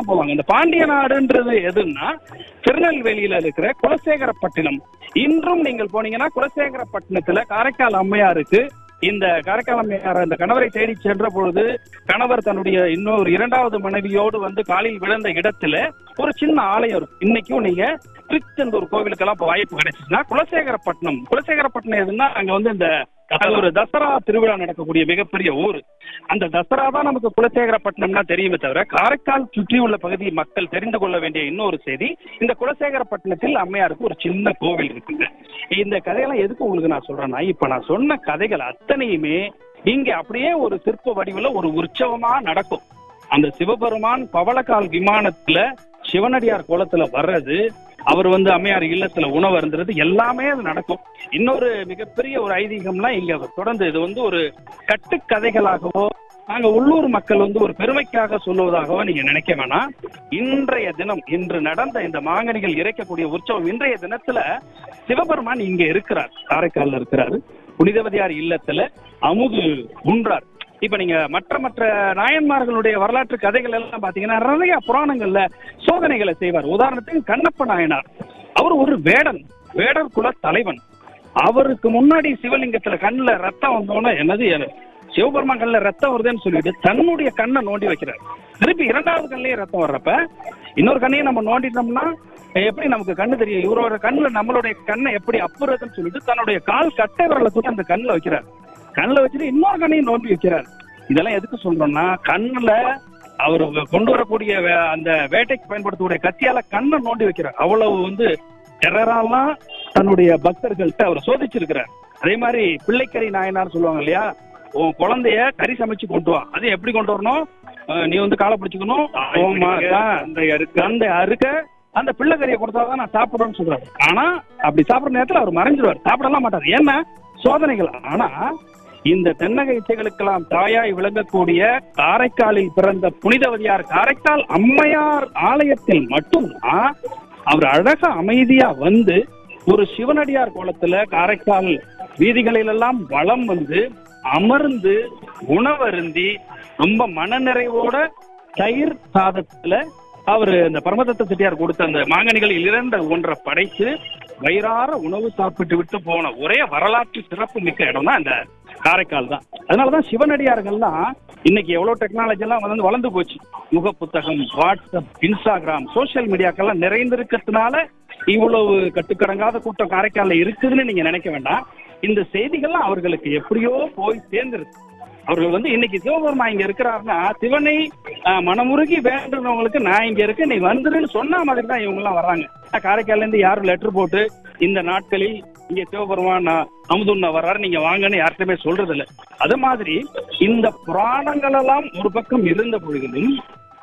தான் போவாங்க இந்த பாண்டிய நாடுன்றது எதுன்னா திருநெல்வேலியில இருக்கிற குலசேகரப்பட்டினம் இன்றும் நீங்கள் போனீங்கன்னா குலசேகரப்பட்டினத்துல காரைக்கால் அம்மையாருக்கு இந்த காரைக்கால் அம்மையார் அந்த கணவரை தேடி சென்ற பொழுது கணவர் தன்னுடைய இன்னொரு இரண்டாவது மனைவியோடு வந்து காலில் விழுந்த இடத்துல ஒரு சின்ன ஆலயம் இருக்கும் இன்னைக்கும் நீங்க திருச்செந்தூர் கோவிலுக்கெல்லாம் இப்ப வாய்ப்பு கிடைச்சிச்சுன்னா குலசேகரப்பட்டினம் குலசேகரப்பட்டினம் எதுன்னா அங்க வந்து இந்த அது ஒரு தசரா திருவிழா நடக்கக்கூடிய மிகப்பெரிய ஊர் அந்த தசரா தான் நமக்கு குலசேகரப்பட்டினம்னா தெரியுமே தவிர காரைக்கால் சுற்றி உள்ள பகுதி மக்கள் தெரிந்து கொள்ள வேண்டிய இன்னொரு செய்தி இந்த குலசேகரப்பட்டினத்தில் அம்மையாருக்கு ஒரு சின்ன கோவில் இருக்குங்க இந்த கதையெல்லாம் எதுக்கு உங்களுக்கு நான் சொல்றேன்னா இப்ப நான் சொன்ன கதைகள் அத்தனையுமே இங்க அப்படியே ஒரு சிற்ப வடிவுல ஒரு உற்சவமா நடக்கும் அந்த சிவபெருமான் பவளக்கால் விமானத்துல சிவனடியார் கோலத்துல வர்றது அவர் வந்து அம்மையார் இல்லத்துல உணவு அருந்துறது எல்லாமே அது நடக்கும் இன்னொரு மிகப்பெரிய ஒரு ஐதீகம்லாம் இங்க தொடர்ந்து இது வந்து ஒரு கட்டுக்கதைகளாகவோ நாங்க உள்ளூர் மக்கள் வந்து ஒரு பெருமைக்காக சொல்லுவதாகவோ நீங்க நினைக்க வேணாம் இன்றைய தினம் இன்று நடந்த இந்த மாங்கனிகள் இறைக்கக்கூடிய உற்சவம் இன்றைய தினத்துல சிவபெருமான் இங்க இருக்கிறார் காரைக்கால்ல இருக்கிறாரு புனிதவதியார் இல்லத்துல அமுது உண்றார் இப்ப நீங்க மற்ற மற்ற நாயன்மார்களுடைய வரலாற்று கதைகள் எல்லாம் பாத்தீங்கன்னா நிறைய புராணங்கள்ல சோதனைகளை செய்வார் உதாரணத்துக்கு கண்ணப்ப நாயனார் அவர் ஒரு வேடன் வேடர் குல தலைவன் அவருக்கு முன்னாடி சிவலிங்கத்துல கண்ணுல ரத்தம் வந்தோன்னே என்னது என- சிவபெருமான் கண்ணுல ரத்தம் வருதுன்னு சொல்லிட்டு தன்னுடைய கண்ணை நோண்டி வைக்கிறார் திருப்பி இரண்டாவது கண்ணிலேயே ரத்தம் வர்றப்ப இன்னொரு கண்ணையும் நம்ம நோண்டிட்டோம்னா எப்படி நமக்கு கண்ணு தெரியும் இவரோட கண்ணுல நம்மளுடைய கண்ணை எப்படி அப்புறதுன்னு சொல்லிட்டு தன்னுடைய கால் கட்டை விரலை தூக்கி அந்த கண்ணுல வைக்கிறார் கண்ணுல வச்சுட்டு இன்னொரு கண்ணையும் நோண்டி வைக்கிறார் இதெல்லாம் எதுக்கு சொல்றோம்னா கண்ணுல அவர் கொண்டு வரக்கூடிய வே- அந்த வேட்டைக்கு பயன்படுத்தக்கூடிய கத்தியால கண்ணை நோண்டி வைக்கிறார் அவ்வளவு வந்து டெரரெல்லாம் தன்னுடைய பக்தர்கள்ட்ட அவர் சோதிச்சிருக்கிறார் அதே மாதிரி பிள்ளைக்கறி நாயனார் சொல்லுவாங்க இல்லையா உன் குழந்தைய கறி சமைச்சு கொண்டு வா அது எப்படி கொண்டு வரணும் அஹ் நீ வந்து காலை பிடிச்சுக்கணும் உன் மா- தான் அந்த அறுக்க அந்த அறுக்க அந்த பிள்ளைக்கறியை கொடுத்தாதான் நான் சாப்பிடுறேன்னு சொல்றாரு ஆனா அப்படி சாப்பிடுற நேரத்துல அவர் மறைஞ்சிருவார் சாப்பிடலாம் மாட்டார் ஏன்னா சோதனைகள் ஆனா இந்த தென்னக இசைகளுக்கெல்லாம் தாயாய் விளங்கக்கூடிய காரைக்காலில் பிறந்த புனிதவதியார் காரைக்கால் அம்மையார் ஆலயத்தில் மட்டும்தான் அவர் அழகா அமைதியா வந்து ஒரு சிவனடியார் கோலத்துல காரைக்கால் வீதிகளிலெல்லாம் வலம் வந்து அமர்ந்து உணவருந்தி ரொம்ப மனநிறைவோட தயிர் சாதத்துல அவர் இந்த பரமதத்த செட்டியார் கொடுத்த அந்த மாங்கனிகளில் இறந்த ஒன்றை படைத்து வயிறார உணவு சாப்பிட்டு விட்டு போன ஒரே வரலாற்று சிறப்பு மிக்க இடம் தான் இந்த காரைக்கால் தான் அதனாலதான் சிவனடியார்கள்லாம் இன்னைக்கு எவ்வளவு டெக்னாலஜி எல்லாம் வந்து வளர்ந்து போச்சு முக புத்தகம் வாட்ஸ்அப் இன்ஸ்டாகிராம் சோஷியல் மீடியாக்கெல்லாம் நிறைந்திருக்கிறதுனால இவ்வளவு கட்டுக்கடங்காத கூட்டம் காரைக்கால்ல இருக்குதுன்னு நீங்க நினைக்க வேண்டாம் இந்த செய்திகள்லாம் அவர்களுக்கு எப்படியோ போய் சேர்ந்துருக்கு அவர்கள் வந்து இன்னைக்கு சிவபெருமா இங்க இருக்கிறாருன்னா சிவனை ஆஹ், மனமுருகி வேண்டுனவங்களுக்கு நான் இங்க இருக்கேன் நீ வந்துருன்னு சொன்ன மாதிரி தான் இவங்க எல்லாம் வர்றாங்க காரைக்கால்ல இருந்து யாரும் லெட்டர் போட்டு இந்த நாட்களில் இங்க சிவபெருமான் நான் அமுதுண்ணா வர்றாரு நீங்க வாங்கன்னு யார்கிட்டயுமே சொல்றது இல்ல அது மாதிரி இந்த புராணங்கள் எல்லாம் ஒரு பக்கம் இருந்த பொழுதிலும்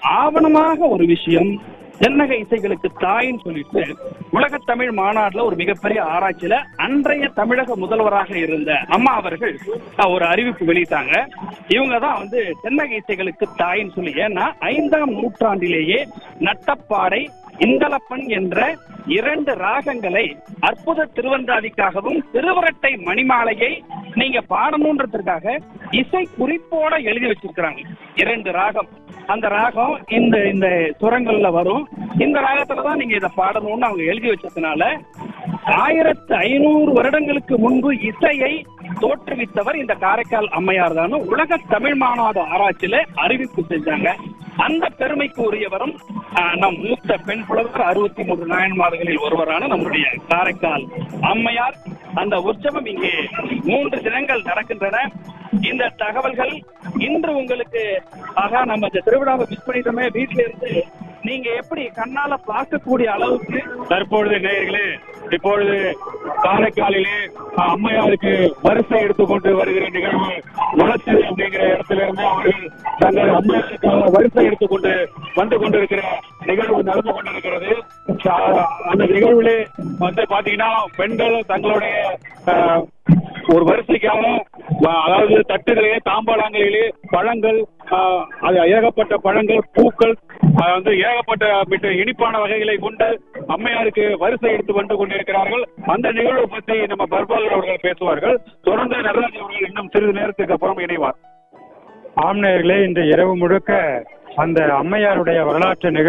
ஆவணமாக ஒரு விஷயம் தென்னக இசைகளுக்கு தாயின்னு சொல்லிட்டு உலகத் தமிழ் மாநாட்டுல ஒரு மிகப்பெரிய ஆராய்ச்சியில அன்றைய தமிழக முதல்வராக இருந்த அம்மா அவர்கள் அஹ், ஒரு அறிவிப்பு வெளியிட்டாங்க இவங்க தான் வந்து தென்னக இசைகளுக்கு தாயின்னு சொல்லி ஏன்னா ஐந்தாம் நூற்றாண்டிலேயே நட்டப்பாடை இந்தலப்பன் என்ற இரண்டு ராகங்களை அற்புத திருவந்தாதிக்காகவும் திருவரட்டை மணிமாலையை நீங்க பாடணுன்றதுக்காக இசை குறிப்போட எழுதி வச்சிருக்கிறாங்க இரண்டு ராகம் அந்த ராகம் இந்த இந்த சுரங்கள்ல வரும் இந்த ராகத்துல தான் நீங்க இதை பாடணும்னு அவங்க எழுதி வச்சதுனால ஆயிரத்து ஐநூறு வருடங்களுக்கு முன்பு இசையை தோற்றுவித்தவர் இந்த காரைக்கால் அம்மையார் தான் உலக தமிழ் மாநாடு ஆராய்ச்சியில அறிவிப்பு செஞ்சாங்க அந்த பெருமைக்கு உரியவரும் ஆஹ், நம் மூத்த பெண் புலவர் அறுபத்தி மூன்று நாயன்மார்களில் ஒருவரான நம்முடைய காரைக்கால் அம்மையார் அந்த உற்சவம் இங்கே மூன்று தினங்கள் நடக்கின்றன இந்த தகவல்கள் இன்று உங்களுக்கு ஆகா நம்ம இந்த திருவிழாவை மிஸ் பண்ணிட்டோமே வீட்டுல இருந்து நீங்க எப்படி கண்ணால பார்க்கக்கூடிய அளவுக்கு தற்பொழுது நேயர்களே இப்பொழுது காரைக்காலிலே அம்மையாருக்கு வரிசை எடுத்துக்கொண்டு வருகிற நிகழ்வு உணர்ச்சி அப்படிங்கிற இடத்துல இருந்து அவர்கள் தங்கள் அம்மையாருக்கு வரிசை எடுத்துக்கொண்டு வந்து கொண்டிருக்கிற நிகழ்வு நடந்து கொண்டிருக்கிறது சா- அந்த நிகழ்விலே வந்து பாத்தீங்கன்னா பெண்கள் தங்களுடைய ஆஹ், ஒரு வரிசைக்காக ஆஹ், அதாவது தட்டுகளிலே தாம்பாளங்களிலே பழங்கள் ஆஹ், அது ஏகப்பட்ட பழங்கள் பூக்கள் ஆஹ், வந்து ஏகப்பட்ட மிட்ட இனிப்பான வகைகளை கொண்டு அம்மையாருக்கு வரிசை எடுத்து வந்து கொண்டிருக்கிறார்கள் அந்த நிகழ்வு பற்றி நம்ம பர்பாலர் அவர்கள் பேசுவார்கள் தொடர்ந்து நடராஜ் அவர்கள் இன்னும் சிறிது நேரத்துக்கு அப்புறம் இணைவார் ஆம்நேயர்களே இன்று இரவு முழுக்க அந்த அம்மையாருடைய வரலாற்று நிகழ்வு